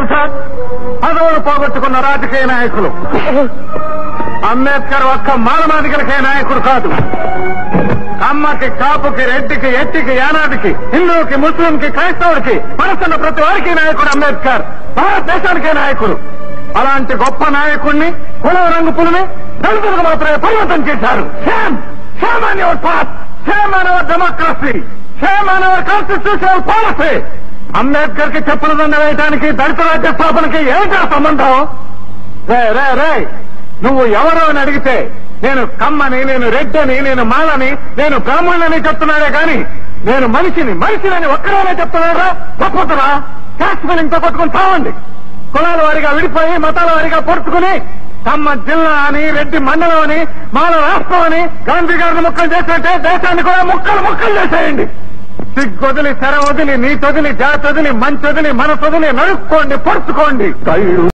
ప్రసాద్ పదవులు పోగొట్టుకున్న రాజకీయ నాయకులు అంబేద్కర్ ఒక్క మానవాధికలకే నాయకుడు కాదు కమ్మకి కాపుకి రెడ్డికి ఎట్టికి యానాదికి హిందువుకి ముస్లింకి క్రైస్తవుడికి మనసున్న ప్రతి వారికి నాయకుడు అంబేద్కర్ భారతదేశానికే నాయకుడు అలాంటి గొప్ప నాయకుడిని కుల రంగు పులిని దళితులకు మాత్రమే పరిమితం చేశారు same same on your path same on our democracy same on our constitutional policy Ambedkar కి చెప్పులు దండ వేయడానికి దళిత రాజ్య స్థాపనకి ఏమిటా సంబంధం రే రే రే నువ్వు ఎవరు అని అడిగితే నేను కమ్మని నేను రెడ్డని నేను మాలని నేను బ్రాహ్మణులని చెప్తున్నాడే కాని నేను మనిషిని మనిషిని ఒక్కరోనే చెప్తున్నారా తప్పదురా క్యాస్ట్ ఫీలింగ్ తో కొట్టుకుని చావండి కులాల వారిగా విడిపోయి మతాల వారిగా పొడుచుకుని కమ్మ జిల్లా అని రెడ్డి మండలం అని మాల రాష్ట్రం అని గాంధీ గారిని ముక్కలు చేసినట్టే దేశాన్ని కూడా ముక్కలు ముక్కలు చేసేయండి సిగ్గొదిలి శర వదిలి నీ తొదిలి జాతొదిలి మంచొదిలి మన తొదిలి నడుక్కోండి పొడుచుకోండి కళ్ళు